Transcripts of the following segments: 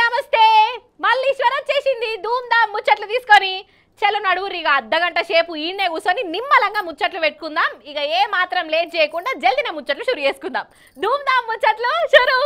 నమస్తే మల్లీశ్వర వచ్చేసింది ధూమ్ ధామ్ ముచ్చట్లు తీసుకొని చలో నడువురు ఇక అర్ధగంట సేపు ఈయనే కూర్చొని నిమ్మలంగా ముచ్చట్లు పెట్టుకుందాం ఇక ఏ మాత్రం లేట్ చేయకుండా జల్దిన ముచ్చట్లు షురు చేసుకుందాం ధూమ్ ధామ్ ముచ్చట్లు షురు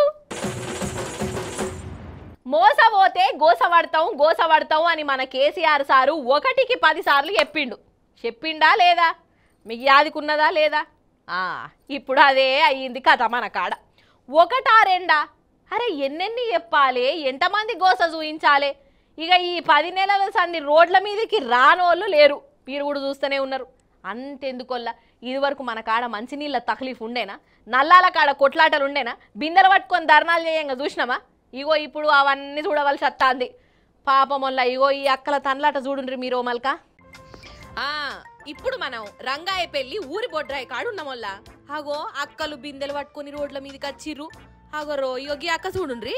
మోసపోతే గోసపడతాం గోసపడతాం అని మన కేసీఆర్ సారు ఒకటికి పది సార్లు చెప్పిండు చెప్పిండా లేదా మీకు యాదికున్నదా లేదా ఆ, ఇప్పుడు అదే అయ్యింది కథ మన కాడ ఒకటా రెండా అరే ఎన్నెన్ని చెప్పాలి ఎంతమంది గోస చూయించాలి ఇక ఈ పది నెలల సంది రోడ్ల మీదకి రానోళ్ళు లేరు మీరు కూడా చూస్తూనే ఉన్నారు అంతెందుకొల్లా ఇదివరకు మన కాడ మంచినీళ్ళ తక్లీఫ్ ఉండేనా నల్లాల కాడ కొట్లాటలు ఉండేనా బిందెలు పట్టుకొని ధర్నాలు చేయంగా చూసినామా ఇగో ఇప్పుడు అవన్నీ చూడవలసి వస్తుంది పాపం వల్ల ఇగో ఈ అక్కల తన్లాట చూడుండ్రి మీరు మల్క ఆ ఇప్పుడు మనం రంగాయ పెళ్లి ఊరి బొడ్రాయి కాడున్నామొల్ల అగో అక్కలు బిందెలు పట్టుకొని రోడ్ల మీదకి వచ్చిర్రు అగో రో యోగి అక్క చూడుండ్రి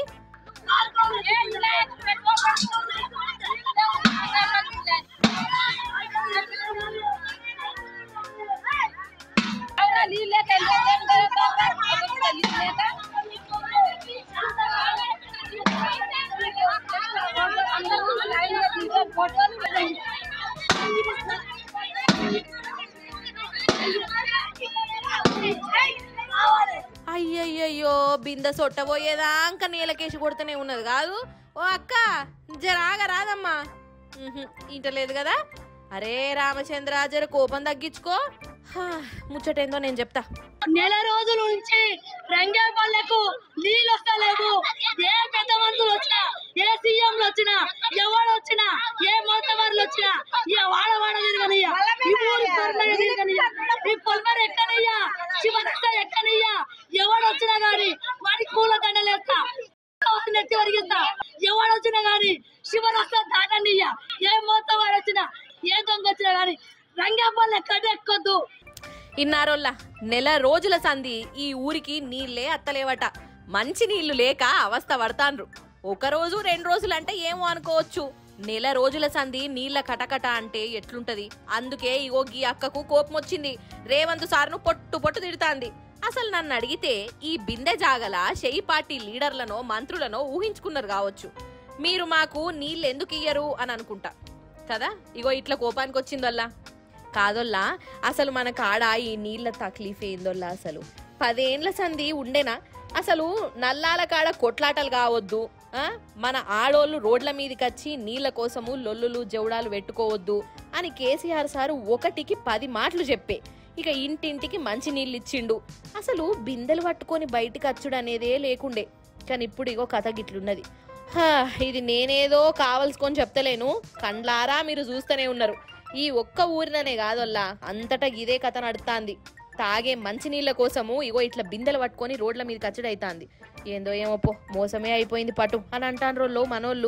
అయ్యయ్యయ్యో బిందె సొట్టబోయేదాకా నీలకేసి కొడుతూనే ఉన్నది కాదు ఓ అక్క జరాగా రాదమ్మా ఉహుం, ఇంటలేదు కదా అరే రామచంద్ర జర కోపం తగ్గించుకో హా, ముచ్చటేందో నేను చెప్తా నెల రోజుల నుంచి రంగేపల్లెకు నీళ్ళు వస్తలేవు ఏ పెద్ద మనుషులు వచ్చినా ఏ సీఎంలు వచ్చినా ఎవరు వచ్చినా ఏ మోతవారులు వచ్చినా ఈ వాడ వాడ తిరగనియ్యా ఈ ఊరి పొరమర తిరగనియ్యా ఈ పొలమర ఎక్కనయ్యా శివదత్త ఎక్కనయ్యా ఎవడు వచ్చినా గాని వాడికి పూల దండలేస్తా నెత్తి వరిగిస్తా ఎవడు వచ్చినా గాని శివరస్త దాటనియ్యా ఏ మోతవారు వచ్చినా ఏ దొంగ వచ్చినా గాని రంగేపల్లె కడెక్కొద్దు ఇన్నారోల్లా నెల రోజుల సంధి ఈ ఊరికి నీళ్ళే అత్తలేవట మంచి నీళ్లు లేక అవస్థ పడతాండ్రు ఒక రోజు రెండు రోజులు అంటే ఏమో అనుకోవచ్చు నెల రోజుల సంధి నీళ్ల కటకట అంటే ఎట్లుంటది అందుకే ఇగో గీ అక్కకు కోపం వచ్చింది రేవంత్ సార్ను పొట్టు పొట్టు తిడుతాంది అసలు నన్ను అడిగితే ఈ బిందె జాగల షెయి పార్టీ లీడర్లనో మంత్రులనో ఊహించుకున్నారు కావచ్చు మీరు మాకు నీళ్ళు ఎందుకు ఇయ్యరు అని అనుకుంటా కదా ఇగో ఇట్లా కోపానికి వచ్చిందల్లా కాదొల్లా అసలు మన కాడ ఈ నీళ్ళ తక్లీఫ్ ఏందోల్లా అసలు పదేండ్ల సంధి ఉండేనా అసలు నల్లాల కాడ కొట్లాటలు కావద్దు ఆ? మన ఆడోళ్ళు రోడ్ల మీదకి వచ్చి నీళ్ళ కోసము లొల్లులు జవుడాలు పెట్టుకోవద్దు అని కేసీఆర్ సారు ఒకటికి పది మాటలు చెప్పే ఇక ఇంటింటికి మంచి నీళ్ళు ఇచ్చిండు అసలు బిందెలు పట్టుకొని బయటికి వచ్చుడు అనేదే లేకుండే కానీ ఇప్పుడు ఇగో కథ గిట్లున్నది హా, ఇది నేనేదో కావలసుకొని చెప్తలేను కండ్లారా మీరు చూస్తూనే ఉన్నారు ఈ ఒక్క ఊరిననే కాదల్లా అంతటా ఇదే కథ నడుతాంది తాగే మంచినీళ్ళ కోసము ఇగో ఇట్లా బిందెలు పట్టుకొని రోడ్ల మీద కచ్చడైతాంది ఏందో ఏమో పో మోసమే అయిపోయింది పటు అని అంటాన్రోళ్ళు మనోళ్ళు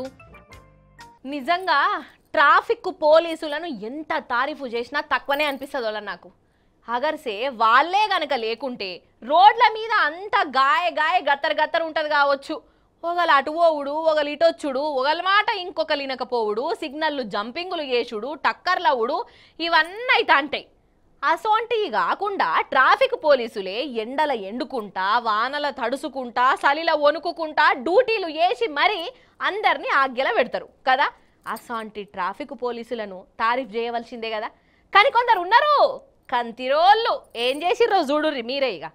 నిజంగా ట్రాఫిక్ పోలీసులను ఎంత తారీఫు చేసినా తక్కువనే అనిపిస్తుంది వాళ్ళ నాకు అగర్సే వాళ్ళే గనక లేకుంటే రోడ్ల మీద అంత గాయ గాయ గత్తర గత్తర ఉంటది కావచ్చు ఒకళ్ళు అటు పోవుడు ఒకళ్ళు ఇటొచ్చుడు ఒకళ్ళ మాట ఇంకొకరు వినకపోవుడు సిగ్నల్లు జంపింగులు చేసుడు టక్కర్లవుడు ఇవన్నీ అయితే అంటాయి అసోంటివి కాకుండా ట్రాఫిక్ పోలీసులే ఎండల ఎండుకుంటా వానల తడుసుకుంటా సలిల వణుకుకుంటా డ్యూటీలు వేసి మరీ అందరినీ ఆజ్ఞల పెడతారు కదా అసోంటి ట్రాఫిక్ పోలీసులను తారీఫ్ చేయవలసిందే కదా కానీ కొందరు ఉన్నారు కంతిరోళ్ళు ఏం చేసిర్రో చూడుర్రి మీరే ఇక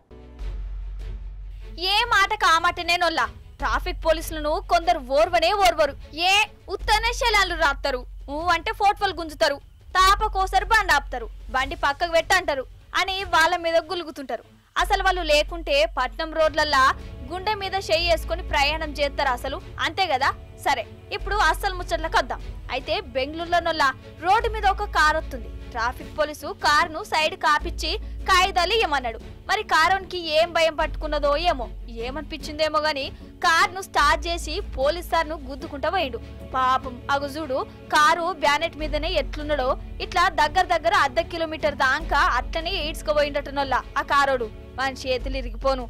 ఏ మాటకు ఆ మాటనే నొల్లా ట్రాఫిక్ పోలీసులను కొందరు ఓర్వనే ఓర్వరు ఏ ఉత్తనే శలాలు రాపుతారు ఊ అంటే ఫోటోలు గుంజుతారు తాపకోసరి బండి ఆపుతారు బండి పక్కకు పెట్టంటారు అని వాళ్ళ మీద గులుగుతుంటారు అసలు వాళ్ళు లేకుంటే పట్నం రోడ్లల్లా గుండె మీద చెయ్యి వేసుకొని ప్రయాణం చేస్తారు అసలు అంతే కదా సరే ఇప్పుడు అస్సలు ముచ్చట్లకు వద్దాం అయితే బెంగళూరులోనొల్లా రోడ్డు మీద ఒక కార్ వస్తుంది ట్రాఫిక్ పోలీసు కారును సైడ్ కాపిచ్చి కాగితాలు ఇవ్వమన్నాడు మరి కారోనికి ఏం భయం పట్టుకున్నదో ఏమో ఏమనిపించిందేమో గాని కార్ను స్టార్ట్ చేసి పోలీస్ సార్ను గుద్దుకుంటా పోయిండు పాపం అగుజుడు కారు బ్యానెట్ మీదనే ఎట్లున్నాడో ఇట్లా దగ్గర దగ్గర అర్ధ కిలోమీటర్ దాకా అట్లనే ఈడ్చుకుపోయిండటనొల్ల ఆ కారోడు మన చేతులు ఇరిగిపోను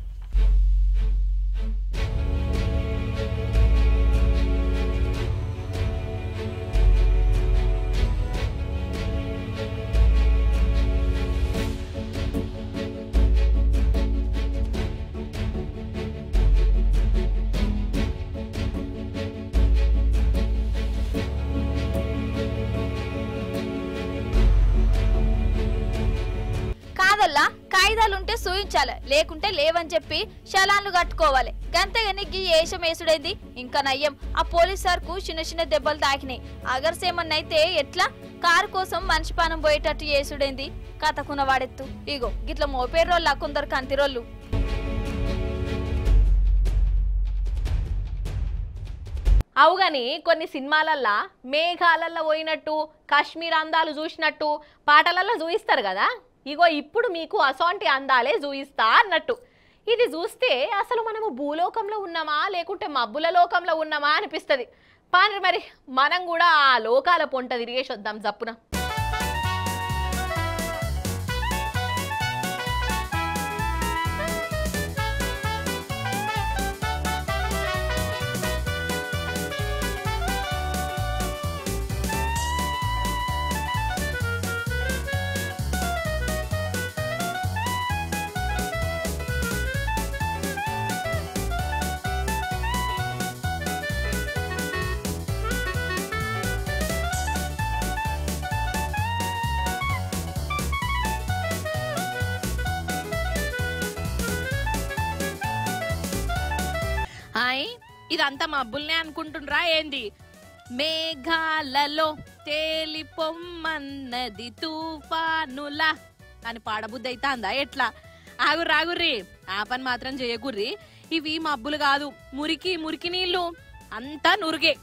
కాగితాలుంటే సూయించాలి లేకుంటే లేవని చెప్పి శలాన్లు కట్టుకోవాలి గంతగాని గీ ఏషం వేసుడైంది ఇంకా నయ్యం ఆ పోలీస్ సార్ కు చిన్న చిన్న దెబ్బలు తాకినాయి అగర్సేమన్నైతే ఎట్లా కారు కోసం మనిషి పానం పోయేటట్టు చేసుడైంది కథకున్న వాడెత్తు ఇగో గిట్ల మోపేరోళ్ళ కొందరు కంతిరోళ్ళు అవుగాని కొన్ని సినిమాలల్లా మేఘాలల్లో పోయినట్టు కాశ్మీర్ అందాలు చూసినట్టు పాటలల్లో చూయిస్తారు కదా ఇగో ఇప్పుడు మీకు అసోంటి అందాలే చూయిస్తా అన్నట్టు ఇది చూస్తే అసలు మనము భూలోకంలో ఉన్నామా లేకుంటే మబ్బుల లోకంలో ఉన్నామా అనిపిస్తుంది పాని మరి మనం కూడా ఆ లోకాల పొంట తిరిగేసి వద్దాం జప్పున హాయ్ ఇదంతా మబ్బుల్నే అనుకుంటుండ్రా ఏంది మేఘాలలో తేలిపొమ్మన్నది తుఫానులా అని పాడబుద్ధి అయితే అందా ఎట్లా ఆగు రాగుర్రి ఆ పని మాత్రం చేయకుర్రి ఇవి మబ్బులు కాదు మురికి మురికి నీళ్లు అంతా నురుగే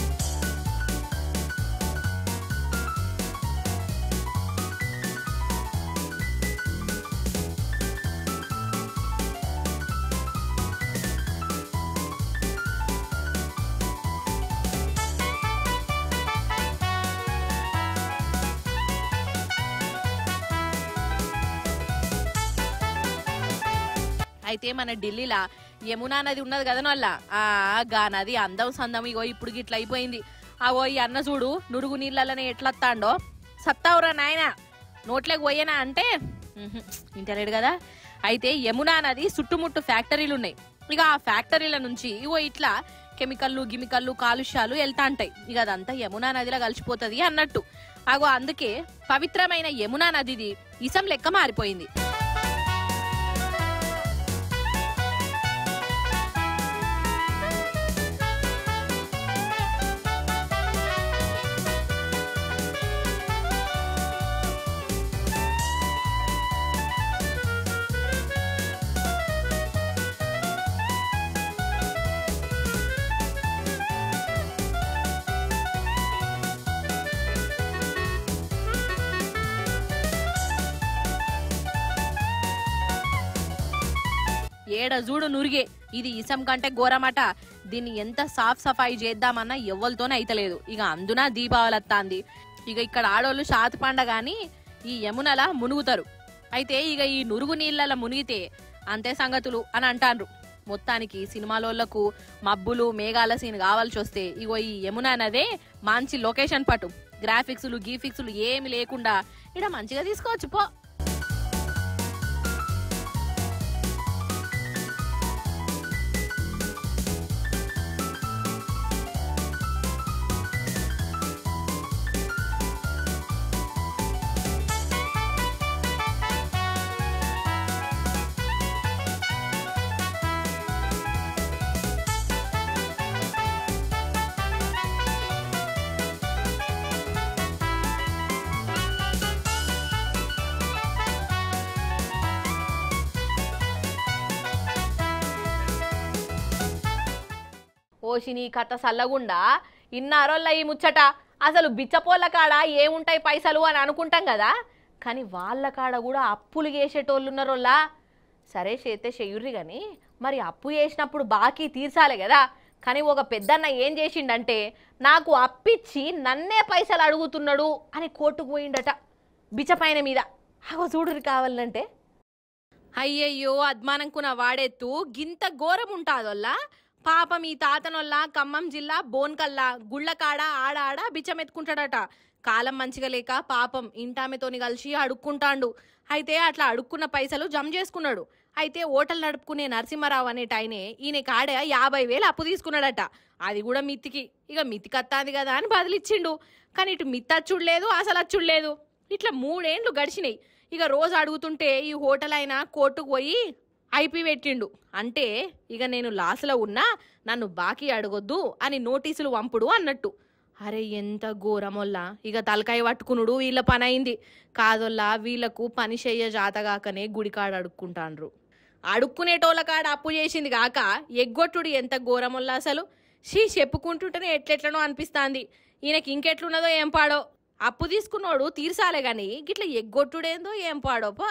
అయితే మన ఢిల్లీలా యమునా నది ఉన్నది కదా వల్ల ఆ గా నది అందం సందం ఇగో ఇప్పుడు గిట్ల అయిపోయింది అవో ఈ అన్న చూడు నురుగు నీళ్ళనే ఎట్లా వస్తాండో సత్తావురా నాయన నోట్లోకి పోయేనా అంటే ఉహుం, వింటలేడు కదా అయితే యమునా నది చుట్టుముట్టు ఫ్యాక్టరీలు ఉన్నాయి ఇక ఆ ఫ్యాక్టరీల నుంచి ఇగో ఇట్లా కెమికల్లు గిమికల్లు కాలుష్యాలు వెళ్తా ఉంటాయి ఇక అదంతా యమునా నదిలో కలిసిపోతుంది అన్నట్టు అగో అందుకే పవిత్రమైన యమునా నదిది ఇసం లెక్క మారిపోయింది ఏడ చూడు నురిగే ఇది ఇసం కంటే ఘోరమట దీన్ని ఎంత సాఫ్ సఫాయి చేద్దామన్నా ఎవ్వరితోనే అయితలేదు ఇక అందున దీపావళి వస్తాంది ఇక ఇక్కడ ఆడోళ్ళు షాతి పండగాని ఈ యమునల మునుగుతారు అయితే ఇక ఈ నురుగు నీళ్ళల మునిగితే అంతే సంగతులు అని అంటాండ్రు మొత్తానికి సినిమాలోళ్లకు మబ్బులు మేఘాల సీన్ కావాల్సి వస్తే ఇగో ఈ యమున నదే మంచి లొకేషన్ పటు గ్రాఫిక్స్లు గీఫిక్స్లు ఏమి లేకుండా ఇక్కడ మంచిగా తీసుకోవచ్చు పో ఓషిని కథ సల్లగుండా ఇన్నారోళ్ళ ఈ ముచ్చట అసలు బిచ్చపోళ్ళ కాడ ఏముంటాయి పైసలు అని అనుకుంటాం కదా కానీ వాళ్ళ కాడ కూడా అప్పులు చేసేటోళ్ళు ఉన్నారోళ్ళ సరే చేస్తే చెయ్యుర్రి కానీ మరి అప్పు చేసినప్పుడు బాకీ తీర్చాలి కదా కానీ ఒక పెద్దన్న ఏం చేసిండంటే నాకు అప్పిచ్చి నన్నే పైసలు అడుగుతున్నాడు అని కోర్టుకు పోయిండట బిచ్చపైన మీద అగో చూడురి కావాలంటే అయ్యయ్యో అద్మానంకున వాడెత్తు గింత ఘోరం ఉంటాదొల్లా పాపం ఈ తాతనొల్ల ఖమ్మం జిల్లా బోన్కల్లా గుళ్ళకాడ ఆడ ఆడ బిచ్చమెత్తుకుంటాడట కాలం మంచిగా లేక పాపం ఇంటామెతోని కలిసి అడుక్కుంటాండు అయితే అట్లా అడుక్కున్న పైసలు జమ చేసుకున్నాడు అయితే ఓటలు నడుపుకునే నరసింహారావు అనేట ఆయనే ఈయన కాడ యాభై వేలు అప్పు తీసుకున్నాడట అది కూడా మిత్తికి ఇక మితికి అత్తాంది కదా అని బదిలిచ్చిండు కానీ ఇటు మిత్తి అచ్చుడు లేదు అసలు అచ్చుడు లేదు ఇట్లా మూడేండ్లు గడిచినాయి ఇక రోజు అడుగుతుంటే ఈ హోటల్ అయినా కోర్టుకు పోయి ఐపీ పెట్టిండు అంటే ఇక నేను లాస్లో ఉన్నా నన్ను బాకీ అడగొద్దు అని నోటీసులు వంపుడు అన్నట్టు అరే ఎంత ఘోరమొల్లా ఇక తలకాయ పట్టుకునుడు వీళ్ళ పని అయింది కాదొల్లా వీళ్ళకు పని చెయ్య జాతగాకనే గుడికాడ అడుక్కుంటాండ్రు అడుక్కునేటోళ్ళ కాడ అప్పు చేసింది కాక ఎగ్గొట్టుడు ఎంత ఘోరమొల్లా అసలు షీ చెప్పుకుంటుంటేనే ఎట్లెట్లనో అనిపిస్తాంది ఈయనకి ఇంకెట్లున్నదో ఏం పాడో అప్పు తీసుకున్నోడు తీర్సాలే గాని గిట్ల ఎగ్గొట్టుడేందో ఏం పాడో పా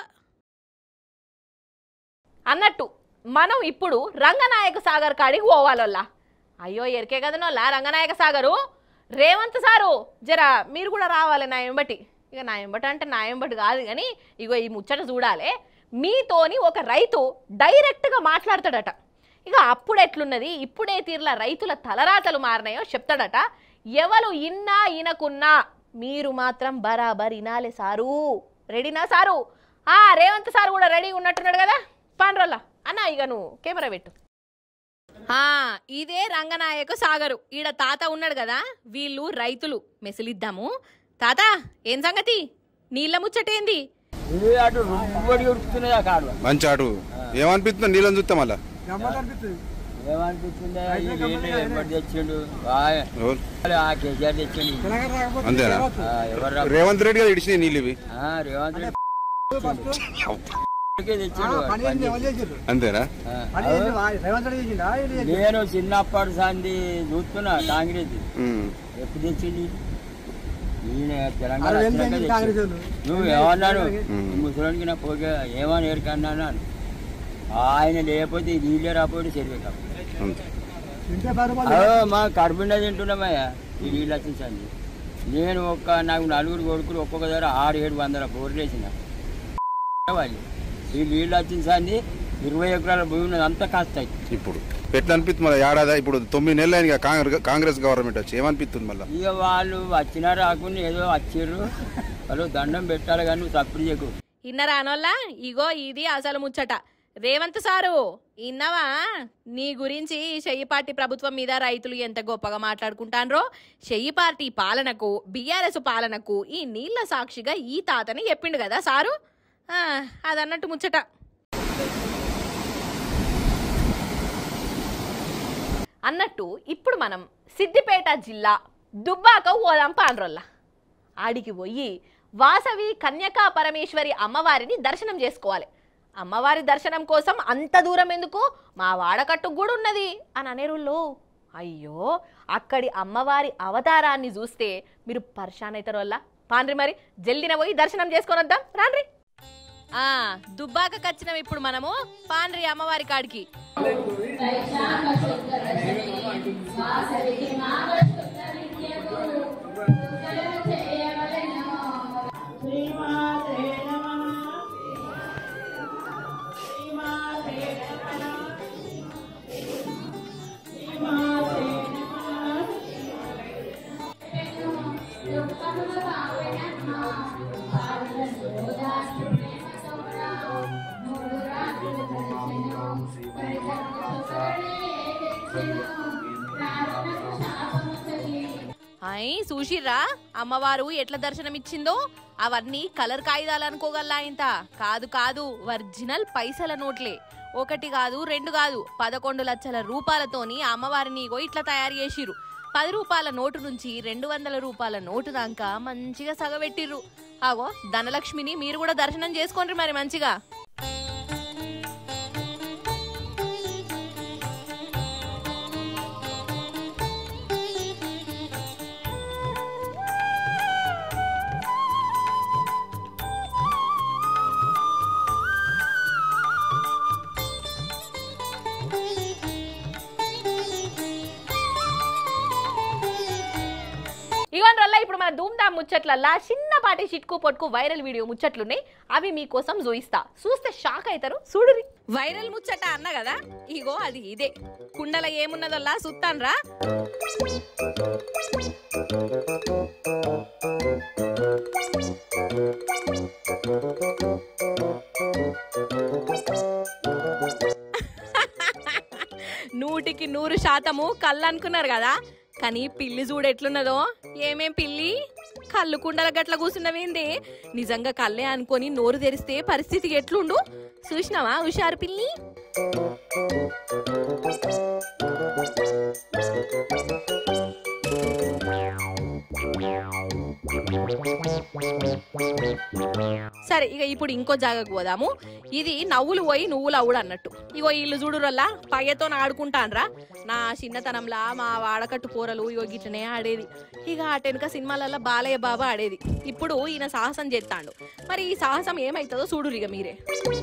అన్నట్టు మనం ఇప్పుడు రంగనాయక సాగర్ కాడికి పోవాలల్లా అయ్యో ఎరికే కదనోళ్ళ రంగనాయక సాగరు రేవంత్ సారు జరా మీరు కూడా రావాలి నా ఎంబటి ఇక నా ఎంబటి అంటే నా ఎంబటి కాదు కానీ ఇగో ఈ ముచ్చట చూడాలి మీతోని ఒక రైతు డైరెక్ట్గా మాట్లాడతాడట ఇక అప్పుడు ఎట్లున్నది ఇప్పుడే తీర్ల రైతుల తలరాతలు మారినాయో చెప్తాడట ఎవరు ఇన్నా ఇనకున్నా మీరు మాత్రం బరాబర్ ఇనాలే సారు రెడీనా సారు ఆ రేవంత్ సార్ కూడా రెడీ ఉన్నట్టున్నాడు కదా పాండ్రల్లా అన్న ఇక నువ్వు కెమెరా పెట్టు ఆ ఇదే రంగనాయక సాగరు ఈడ తాత ఉన్నాడు కదా వీళ్ళు రైతులు మెసిలిద్దాము తాత ఏం సంగతి నీళ్ళ ముచ్చటేంది ఏ అటు రుబ్బడి ఉడుకుతున్నది ఆ కాడు మంచి ఆడు ఏమనిపిస్తుందో నీళ్ళని చూస్తే మళ్ళా ఏమనిపిస్తుంది ఈ వీళ్ళు ఎవరు తెచ్చిండు ఆ- ఎవరు? ఆ కేసీఆర్ తెచ్చిండు అంతేనా ఆ, ఎవరు రా- రేవంత్ రెడ్డి గారు ఇడిచినాయి నీళ్ళు ఇవి ఆ, రేవంత్ రెడ్డి తెచ్చిండు పని చేసి. అంతేనా ఆ, నేను చిన్నప్పటి సంది చూస్తున్నా కాంగ్రెస్ ఉమ్. ఎప్పుడు తెచ్చింది ఈయన తెలంగాణ వచ్చినాక తెచ్చిండు. నువ్వు ఏమన్నాడు ఉమ్. ముసలానికి నా పోగా ఏమని ఏరికన్నాను ఆయన లేకపోతే ఈ నీళ్ళే రాకపోతే సరిపోయి అంతే మా కడుపుండా తింటున్నామయ్యా ఈ నీళ్ళు వచ్చింది నేను ఒక నాకు నలుగురు కొడుకులు ఒక్కొక్క దగ్గర ఆరు ఏడు వందల బోర్లు వేసిన వాళ్ళు ఈ నీళ్ళు వచ్చింది ఇరవై ఎకరాల భూమి ఉన్నది అంతా కాస్తాయి ఇప్పుడు ఎట్లా అనిపిస్తుంది మళ్ళీ ఏడాది ఇప్పుడు తొమ్మిది నెలలు అయింది కాంగ్రెస్ కాంగ్రెస్ గవర్నమెంట్ వచ్చి ఏమనిపిస్తుంది మళ్ళీ ఇక వాళ్ళు వచ్చినా రాకుండా ఏదో వచ్చిర్రు వాళ్ళు దండం పెట్టాలి కానీ నువ్వు తప్పుడు చేయకు ఇన్నరా అనోళ్ళ ఇగో ఇది అసలు ముచ్చట రేవంత్ సారు ఇన్నవా నీ గురించి చెయ్యి పార్టీ ప్రభుత్వం మీద రైతులు ఎంత గొప్పగా మాట్లాడుకుంటాన్రో చెయ్యి పార్టీ పాలనకు బీఆర్ఎస్ పాలనకు ఈ నీళ్ల సాక్షిగా ఈ తాతని చెప్పిండు కదా సారు ఆ, అదన్నట్టు ముచ్చట అన్నట్టు ఇప్పుడు మనం సిద్దిపేట జిల్లా దుబ్బాక పోదాం పాండ్రొల్ల ఆడికి పోయి వాసవి కన్యకా పరమేశ్వరి అమ్మవారిని దర్శనం చేసుకోవాలి అమ్మవారి దర్శనం కోసం అంత దూరం ఎందుకు మా వాడకట్టు కూడా ఉన్నది అని అనేరుల్లో అయ్యో అక్కడి అమ్మవారి అవతారాన్ని చూస్తే మీరు పర్షాన్ అవుతారు వల్ల పాండ్రి మరి జల్దిన పోయి దర్శనం చేసుకొని వద్దాం రాండ్రి ఆ దుబ్బాకకి వచ్చినాం ఇప్పుడు మనము పాండ్రి అమ్మవారి కాడికి అయ్ చూసిర్రా అమ్మవారు ఎట్లా దర్శనం ఇచ్చిందో అవన్నీ కలర్ కాగితాలు అనుకోగల్లా ఇంత కాదు కాదు ఒరిజినల్ పైసల నోట్లే ఒకటి కాదు రెండు కాదు పదకొండు లక్షల రూపాయలతోని అమ్మవారిని ఇగో ఇట్లా తయారు చేసిర్రు పది రూపాయల నోటు నుంచి రెండు వందల రూపాయల నోటు దాకా మంచిగా సగబెట్టిర్రు ఆగో ధనలక్ష్మిని మీరు కూడా దర్శనం చేసుకోండి మరి మంచిగా ఇగోన్ వల్ల ఇప్పుడు మన ధూమ్ ధామ్ ముచ్చట్లల్లా చిన్నపాటి చిట్కు పొట్కు వైరల్ వీడియో ముచ్చట్లున్నాయి అవి మీకోసం చూయిస్తా చూస్తే షాక్ అవుతారు చూడురి వైరల్ ముచ్చట అన్న కదా ఇగో అది ఇదే కుండల ఏమున్నదల్లా సుత్తాన్రా నూటికి నూరు శాతము కళ్ళు అనుకున్నారు కదా కానీ పిల్లి చూడు ఎట్లున్నదో ఏమేం పిల్లి కళ్ళు కుండల గట్ల కూర్చున్నవేందే నిజంగా కళ్ళే అనుకొని నోరు తెరిస్తే పరిస్థితి ఎట్లుండు చూసినావా హుషారు పిల్లి సరే ఇక ఇప్పుడు ఇంకో జాగకు పోదాము ఇది నవ్వులు పోయి నువ్వులు అవుడు అన్నట్టు ఇగో ఇల్లు చూడురల్లా పయ్యతో ఆడుకుంటాన్రా నా చిన్నతనంలా మా వాడకట్టు కూరలు ఇగో గిట్లనే ఆడేది ఇక అటెనక సినిమాలలో బాలయ్య బాబా ఆడేది ఇప్పుడు ఈయన సాహసం చేస్తాడు మరి ఈ సాహసం ఏమైతుందో చూడురు ఇక మీరే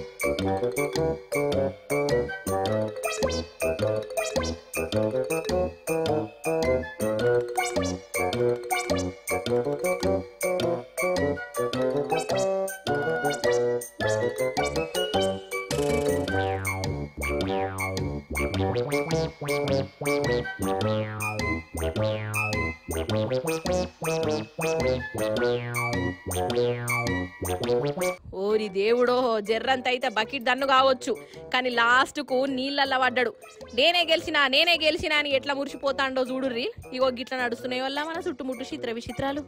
ఓరి దేవుడో జర్రంత అయితే బకెట్ దన్ను కావచ్చు కానీ లాస్ట్ కు నీళ్ళల్లో పడ్డాడు నేనే గెలిచినా నేనే గెలిచినా అని ఎట్లా మురిసిపోతాండో చూడుర్రి ఇగో గిట్ల నడుస్తున్నాయి వల్ల మన చుట్టుముట్టు చిత్ర విచిత్రాలు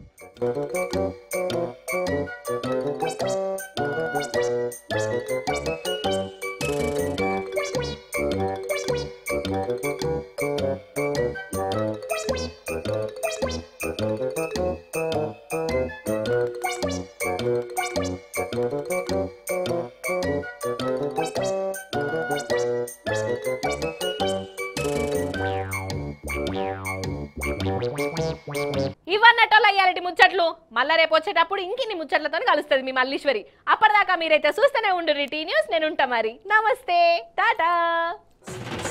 ఇవన్నట్టోళ్ళు అయ్యారటి ముచ్చట్లు మళ్ళా రేపు వచ్చేటప్పుడు ఇంకిన్ని ముచ్చట్లతో కలుస్తుంది మీ మల్లీశ్వరి అప్పటిదాకా మీరైతే చూస్తూనే ఉండు టీ న్యూస్ నేను ఉంటా మరి నమస్తే టాటా